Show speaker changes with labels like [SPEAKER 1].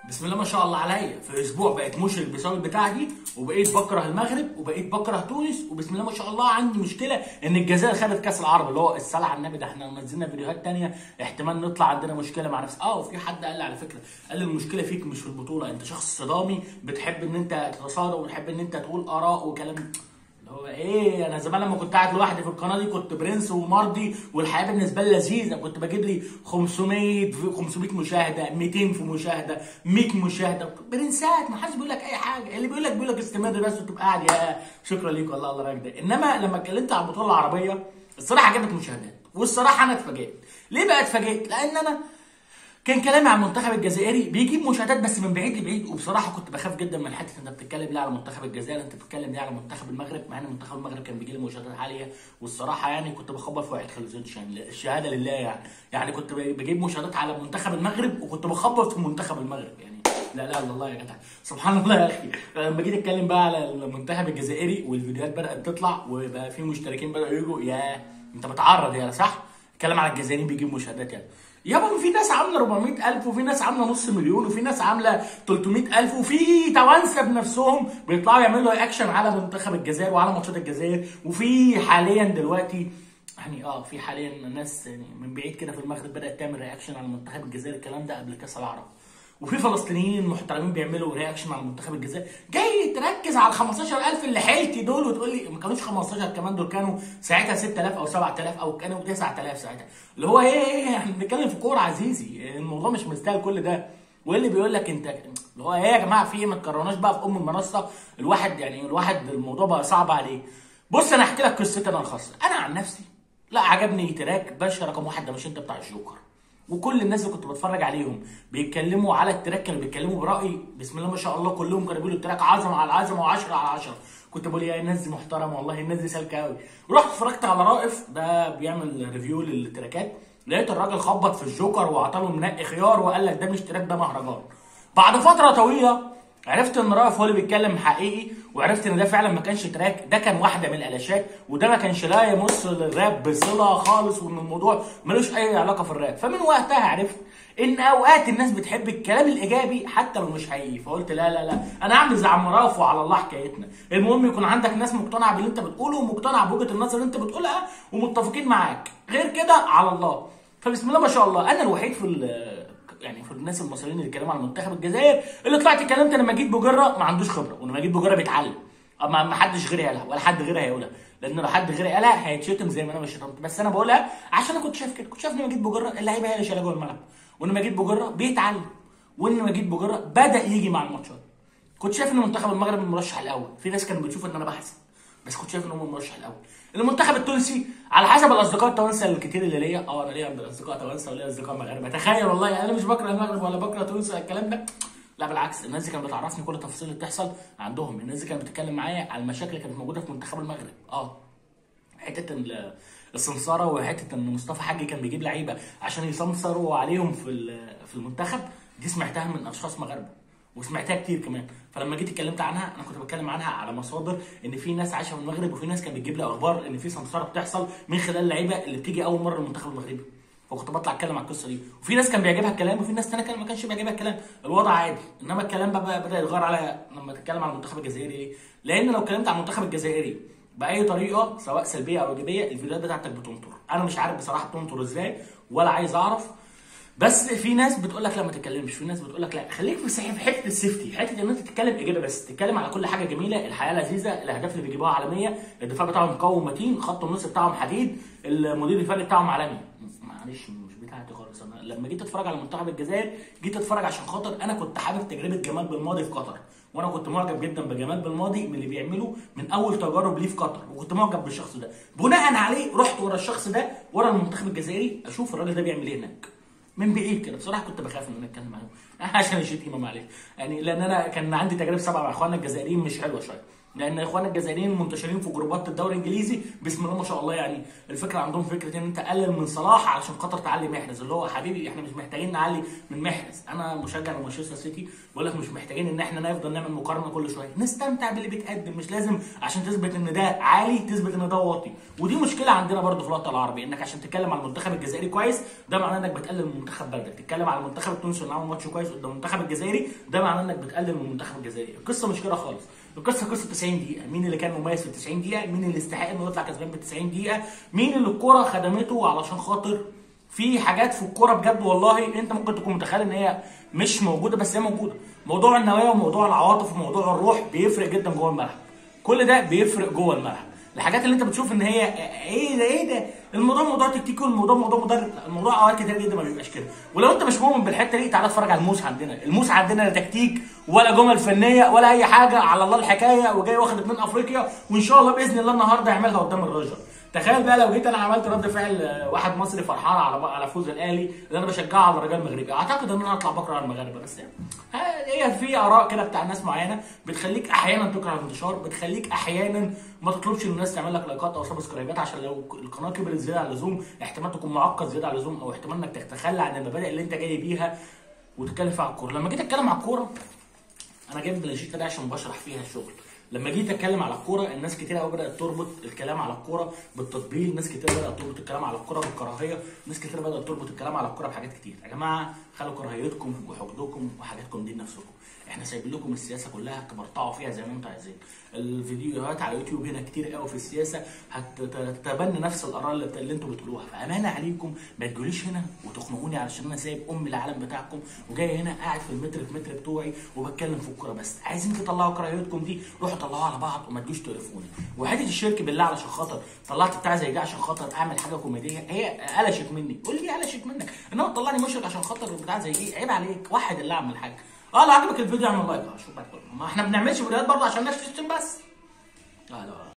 [SPEAKER 1] بسم الله ما شاء الله عليا في اسبوع بقيت مشرك بسبب البتاع دي وبقيت بكره المغرب وبقيت بكره تونس وبسم الله ما شاء الله عندي مشكله ان الجزائر خدت كاس العرب اللي هو الصلاه على النبي ده احنا نزلنا فيديوهات تانية احتمال نطلع عندنا مشكله مع نفس اه وفي حد قال لي على فكره قال لي المشكله فيك مش في البطوله انت شخص صدامي بتحب ان انت تتصادم وتحب ان انت تقول اراء وكلام اللي هو ايه انا زمان لما كنت قاعد لوحدي في القناه دي كنت برنس ومرضي والحياه بالنسبه لي لذيذه كنت بجيب لي 500 في 500 مشاهده 200 في مشاهده 100 مشاهده برنسات ما حدش بيقول لك اي حاجه اللي بيقول لك بيقول لك استمر بس وتبقى قاعد يا شكرا ليك والله الله راجل ده انما لما اتكلمت على البطوله العربيه الصراحه جابت مشاهدات والصراحه انا اتفاجئت ليه بقى اتفاجئت لان انا كان كلامي عن المنتخب الجزائري بيجيب مشاهدات بس من بعيد لبعيد وبصراحه كنت بخاف جدا من حته انت بتتكلم ليه على منتخب الجزائر انت بتتكلم ليه على منتخب المغرب مع ان منتخب المغرب كان بيجي لي مشاهدات عاليه والصراحه يعني كنت بخبط في واحد خليزوتش يعني الشهاده لله يعني يعني كنت بجيب مشاهدات على منتخب المغرب وكنت بخبط في منتخب المغرب يعني لا لا الا الله يا جدع سبحان الله يا اخي لما جيت اتكلم بقى على المنتخب الجزائري والفيديوهات بدات تطلع وبقى في مشتركين بداوا يجوا يا انت بتعرض يا صح؟ اتكلم على الجزائريين بيجيبوا مشاهدات يعني يابا في ناس عامله 400000 وفي ناس عامله نص مليون وفي ناس عامله 300000 وفي توانسه بنفسهم بيطلعوا يعملوا رياكشن على منتخب الجزائر وعلى ماتشات الجزائر وفي حاليا دلوقتي يعني اه في حاليا ناس يعني من بعيد كده في المغرب بدات تعمل رياكشن على منتخب الجزائر الكلام ده قبل كاس العرب وفي فلسطينيين محترمين بيعملوا رياكشن على منتخب الجزائر جاي تركز على ال 15000 اللي حيلتي دول وتقول لي ما كانوش 15 كمان دول كانوا ساعتها 6000 او 7000 او كانوا 9000 ساعتها اللي هو ايه ايه احنا بنتكلم في كوره عزيزي الموضوع مش مستاهل كل ده وايه اللي بيقول لك انت اللي هو ايه يا جماعه في ايه ما تكررناش بقى في ام المنصه الواحد يعني الواحد الموضوع بقى صعب عليه بص انا احكي لك قصتي انا الخاصه انا عن نفسي لا عجبني تراك باشا رقم واحد ده مش انت بتاع الجوكر وكل الناس اللي كنت بتفرج عليهم بيتكلموا على التراك كانوا بيتكلموا برايي بسم الله ما شاء الله كلهم كانوا بيقولوا التراك عظمه على عظمه و10 على 10 كنت بقول يا الناس دي محترمه والله الناس دي سالكه قوي رحت اتفرجت على رائف ده بيعمل ريفيو للتراكات لقيت الراجل خبط في الجوكر وعطاله منقي خيار وقال لك ده مش تراك ده مهرجان بعد فتره طويله عرفت ان رائف هو اللي بيتكلم حقيقي وعرفت ان ده فعلا ما كانش تراك ده كان واحده من الالاشات وده ما كانش لا يمس للراب بصله خالص وان الموضوع ملوش اي علاقه في الراب فمن وقتها عرفت ان اوقات الناس بتحب الكلام الايجابي حتى لو مش حقيقي فقلت لا لا لا انا اعمل زي عم رائف وعلى الله حكايتنا المهم يكون عندك ناس مقتنعه باللي انت بتقوله ومقتنعه بوجهه النظر اللي انت بتقولها ومتفقين معاك غير كده على الله فبسم الله ما شاء الله انا الوحيد في يعني في الناس المصريين اللي اتكلموا عن منتخب الجزائر اللي طلعت اتكلمت انا مجيد بوجره ما عندوش خبره وان مجيد بوجره بيتعلم اما ما حدش غيري قالها ولا حد غيري هيقولها لان لو حد غيري قالها هيتشتم زي ما انا مش شتمت بس انا بقولها عشان انا كنت شايف كده كنت شايف ان مجيد بوجره اللعيبه هي اللي شايله جوه الملعب وان مجيد بوجره بيتعلم وان مجيد بوجره بدا يجي مع الماتشات كنت شايف ان منتخب المغرب المرشح الاول في ناس كانت بتشوف ان انا بحسن بس كنت شايف ان هو المرشح الاول المنتخب التونسي على حسب الاصدقاء التوانسه الكتير اللي ليا اه انا ليا عند الاصدقاء توانسه وليا اصدقاء مغاربه تخيل والله يعني انا مش بكره المغرب ولا بكره تونس ولا الكلام ده لا بالعكس الناس دي كانت بتعرفني كل التفاصيل اللي بتحصل عندهم الناس دي كانت بتتكلم معايا على المشاكل اللي كانت موجوده في منتخب المغرب اه حته السمساره وحته ان مصطفى حاجي كان بيجيب لعيبه عشان يسمسروا عليهم في في المنتخب دي سمعتها من اشخاص مغاربه وسمعتها كتير كمان فلما جيت اتكلمت عنها انا كنت بتكلم عنها على مصادر ان في ناس عايشه في المغرب وفي ناس كانت بتجيب لي اخبار ان في سمسره بتحصل من خلال اللعيبه اللي بتيجي اول مره المنتخب المغربي فكنت بطلع اتكلم على القصه دي وفي ناس كان بيعجبها الكلام وفي ناس ثانيه ما كانش بيعجبها الكلام الوضع عادي انما الكلام بقى بدا يتغير على لما تتكلم عن المنتخب الجزائري ليه؟ لان لو اتكلمت عن المنتخب الجزائري باي طريقه سواء سلبيه او ايجابيه الفيديوهات بتاعتك بتنطر انا مش عارف بصراحه بتنطر ازاي ولا عايز اعرف بس في ناس بتقول لك لا ما تتكلمش في ناس بتقول لك لا خليك في صحيح في حته السيفتي حته ان انت تتكلم ايجابي بس تتكلم على كل حاجه جميله الحياه لذيذه الاهداف اللي بيجيبوها عالميه الدفاع بتاعهم قوي ومتين خط النص بتاعهم حديد المدير الفني بتاعهم عالمي معلش مش بتاعتي خالص انا لما جيت اتفرج على منتخب الجزائر جيت اتفرج عشان خاطر انا كنت حابب تجربه جمال بالماضي في قطر وانا كنت معجب جدا بجمال بالماضي من اللي بيعمله من اول تجارب ليه في قطر وكنت معجب بالشخص ده بناء عليه رحت ورا الشخص ده ورا المنتخب الجزائري اشوف الراجل ده بيعمل ايه هناك من بعيد كده بصراحه كنت بخاف ان انا اتكلم معاهم عشان الشتيمه معلش يعني لان انا كان عندي تجارب سبعه مع اخواننا الجزائريين مش حلوه شويه لان اخواننا الجزائريين منتشرين في جروبات الدوري الانجليزي بسم الله ما شاء الله يعني الفكره عندهم فكره ان انت قلل من صلاح علشان خاطر تعلي محرز اللي هو حبيبي احنا مش محتاجين نعلي من محرز انا مشجع لمانشستر سيتي بقول لك مش محتاجين ان احنا نفضل نعمل مقارنه كل شويه نستمتع باللي بيتقدم مش لازم عشان تثبت ان ده عالي تثبت ان ده واطي ودي مشكله عندنا برضه في الوطن العربي انك عشان تتكلم على المنتخب الجزائري كويس ده معناه انك بتقلل من منتخب بلدك تتكلم على المنتخب التونسي انه عمل ماتش كويس قدام المنتخب الجزائري ده معناه انك بتقلل من المنتخب الجزائري القصه مش كده خالص القصه قصه 90 دقيقه مين اللي كان مميز في 90 دقيقه مين اللي يستحق انه يطلع كسبان ب 90 دقيقه مين اللي الكوره خدمته علشان خاطر في حاجات في الكوره بجد والله انت ممكن تكون متخيل ان هي مش موجوده بس هي موجوده موضوع النوايا وموضوع العواطف وموضوع الروح بيفرق جدا جوه الملعب كل ده بيفرق جوه الملعب الحاجات اللي انت بتشوف ان هي ايه ده ايه ده الموضوع موضوع تكتيكي والموضوع موضوع مدرب الموضوع اوقات كتير جدا ما بيبقاش كده ولو انت مش مؤمن بالحته دي تعالى اتفرج على الموس عندنا الموس عندنا لا تكتيك ولا جمل فنيه ولا اي حاجه على الله الحكايه وجاي واخد اتنين افريقيا وان شاء الله باذن الله النهارده يعملها قدام الرجل تخيل بقى لو جيت انا عملت رد فعل واحد مصري فرحان على على فوز الاهلي اللي انا بشجعه على الرجال المغربي اعتقد ان انا هطلع بكره على المغاربه بس هي في اراء كده بتاع ناس معينه بتخليك احيانا تكره الانتشار بتخليك احيانا ما تطلبش من الناس تعمل لك لايكات او سبسكرايبات عشان لو القناه كبرت زياده عن اللزوم احتمال تكون معقد زياده عن اللزوم او احتمال انك تتخلى عن المبادئ اللي انت جاي بيها وتتكلم فيها على الكوره لما جيت اتكلم على الكوره انا جايب بلاجيتا ده عشان بشرح فيها الشغل لما جيت اتكلم على الكوره الناس كتير قوي بدات تربط الكلام على الكوره بالتطبيل ناس كتير بدات تربط الكلام على الكوره بالكراهيه ناس كتير بدات تربط الكلام على الكوره بحاجات كتير يا جماعه خلوا كراهيتكم وحقدكم وحاجاتكم دي لنفسكم احنا سايبين لكم السياسه كلها تبرطعوا فيها زي ما انتم عايزين الفيديوهات على يوتيوب هنا كتير قوي في السياسه هتتبنى نفس الاراء اللي انتم بتقولوها فامانه عليكم ما تجوليش هنا وتخنقوني علشان انا سايب ام العالم بتاعكم وجاي هنا قاعد في المتر في متر بتوعي وبتكلم في الكوره بس عايزين تطلعوا كراهيتكم دي روحوا طلعوها على بعض وما تجوش تقرفوني وحته الشرك بالله علشان خاطر طلعت بتاع زي ده عشان خاطر اعمل حاجه كوميديه هي قلشت مني قول لي قلشت منك انما تطلعني مشرك عشان خاطر بتاع زي دي عيب عليك واحد اللي اعمل حاجه اه لو عجبك الفيديو اعمل لايك اه شوف ما احنا بنعملش فيديوهات برضه عشان الناس تشتم بس لا لا